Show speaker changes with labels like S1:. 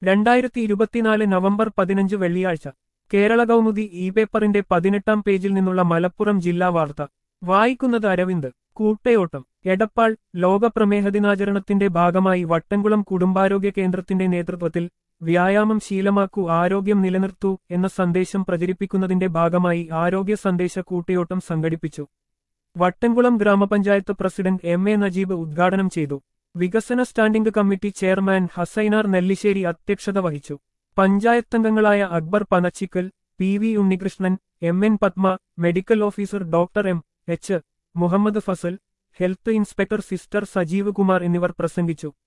S1: രണ്ടായിരത്തി ഇരുപത്തിനാല് നവംബർ പതിനഞ്ച് വെള്ളിയാഴ്ച കേരള കൗമുദി ഇ പേപ്പറിന്റെ പതിനെട്ടാം പേജിൽ നിന്നുള്ള മലപ്പുറം ജില്ലാ വാർത്ത വായിക്കുന്നത് അരവിന്ദ് കൂട്ടയോട്ടം എടപ്പാൾ ലോക പ്രമേഹ ദിനാചരണത്തിന്റെ ഭാഗമായി വട്ടംകുളം കുടുംബാരോഗ്യ കേന്ദ്രത്തിന്റെ നേതൃത്വത്തിൽ വ്യായാമം ശീലമാക്കൂ ആരോഗ്യം നിലനിർത്തൂ എന്ന സന്ദേശം പ്രചരിപ്പിക്കുന്നതിന്റെ ഭാഗമായി ആരോഗ്യ സന്ദേശ കൂട്ടയോട്ടം സംഘടിപ്പിച്ചു വട്ടംകുളം ഗ്രാമപഞ്ചായത്ത് പ്രസിഡന്റ് എം എ നജീബ് ഉദ്ഘാടനം ചെയ്തു വികസന standing committee chairman Hasainar Nellissery അധ്യക്ഷത വഹിച്ചു പഞ്ചായത്തംഗങ്ങളായ Akbar Panachikkal P V Unnikrishnan M N Padma medical officer doctor M H Muhammad Fasal health inspector sister Sajeev Kumar എന്നിവർ പ്രസംഗിച്ചു